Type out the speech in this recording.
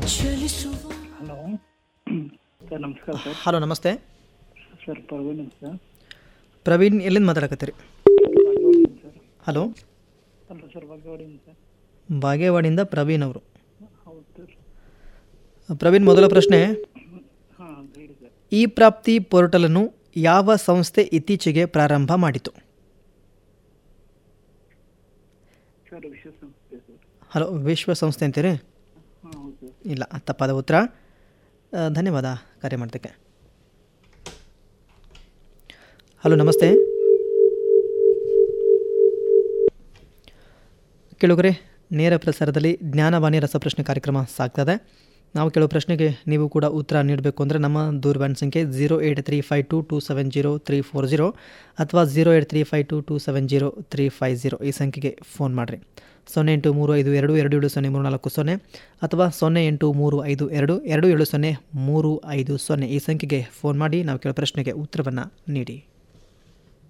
hello sir ನಮಸ್ಕಾರ sir hello ನಮಸ್ತೆ sir Parveen sir Praveen ಎಲ್ಲಿಂದ ಮಾತಾಡಕತ್ತೀರಿ ಸರ್ ಹಲೋ ಅಲ್ಲ ಸರ್ ಬಾಗೇವಾಡಿಯಿಂದ ಸರ್ ಬಾಗೇವಾಡಿಯಿಂದ ಪ್ರವೀಣ್ ಅವರು ಹೌದು ಸರ್ ಪ್ರವೀಣ್ ಮೊದಲ ಪ್ರಶ್ನೆ ಹಾಂ ಹೇಳಿ ಸರ್ ಇ ಪ್ರಾಪ್ತಿ ಪೋರ್ಟಲನ್ನು ಯಾವ ಸಂಸ್ಥೆ ಇತ್ತೀಚೆಗೆ ಪ್ರಾರಂಭ ಮಾಡಿತು ಸರ್ ವಿಶ್ವಸಂಸ್ಥೆ ಸರ್ ಹಲೋ ವಿಶ್ವಸಂಸ್ಥೆ ಅಂತೀರಿ ಹಾಂ ಹೌದು ಸರ್ ಇಲ್ಲ ತಪ್ಪಾದ ಉತ್ತರ ಆ, ಧನ್ಯವಾದ ಕರೆ ಮಾಡೋದಕ್ಕೆ ಹಲೋ ನಮಸ್ತೆ ಕೇಳುಗರೆ ನೇರ ಪ್ರಸಾರದಲ್ಲಿ ಜ್ಞಾನವಾಣಿ ರಸಪ್ರಶ್ನೆ ಕಾರ್ಯಕ್ರಮ ಸಾಗ್ತದೆ ನಾವು ಕೇಳೋ ಪ್ರಶ್ನೆಗೆ ನೀವು ಕೂಡ ಉತ್ತರ ನೀಡಬೇಕು ಅಂದರೆ ನಮ್ಮ ದೂರವಾಣಿ ಸಂಖ್ಯೆ zero eight three five two two seven zero three four zero ಅಥವಾ zero eight three five two two seven zero three five zero ಈ ಸಂಖ್ಯೆಗೆ ಫೋನ್ ಮಾಡಿರಿ ಸೊನ್ನೆ ಎಂಟು ಮೂರು ಐದು ಎರಡು ಎರಡು ಏಳು ಸೊನ್ನೆ ಮೂರು ನಾಲ್ಕು ಸೊನ್ನೆ ಅಥವಾ ಸೊನ್ನೆ ಎಂಟು ಮೂರು ಐದು ಎರಡು ಎರಡು ಏಳು ಸೊನ್ನೆ ಮೂರು ಐದು ಸೊನ್ನೆ ಈ ಸಂಖ್ಯೆಗೆ ಫೋನ್ ಮಾಡಿ ನಾವು ಕೇಳೋ ಪ್ರಶ್ನೆಗೆ ಉತ್ತರವನ್ನು ನೀಡಿ